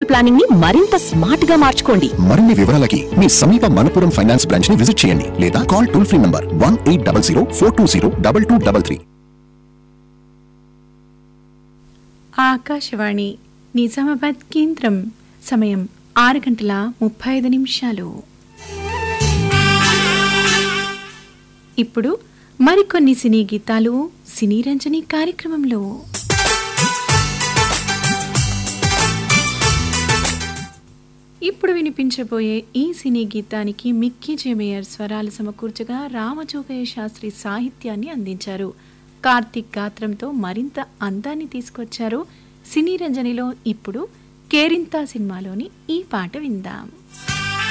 planning ని మరింత smart గా మార్చుకోండి మరిన్ని వివరాలకి మీ సమీప మనపురం ఫైనాన్స్ బ్రాంచ్ ని విజిట్ చేయండి లేదా call toll free number one eight double zero four two zero double two double three Akashvani Nizamabad కేంద్రం సమయం ఆరు గంటల ముప్పై ఐదు నిమిషాలు ఇప్పుడు మరికొన్ని సినీ గీతాలు సినీ రంజని కార్యక్రమంలో ఇప్పుడు వినిపించబోయే ఈ సినీ గీతానికి మిక్కీ జేమేయర్ స్వరాలు సమకూర్చగా రామజోగయ్య శాస్త్రి సాహిత్యాన్ని అందించారు కార్తిక్ గాత్రంతో మరింత అందాన్ని తీసుకొచ్చారు సినీ రంజనిలో ఇప్పుడు కేరింతా సినిమాలోని ఈ పాట విందాం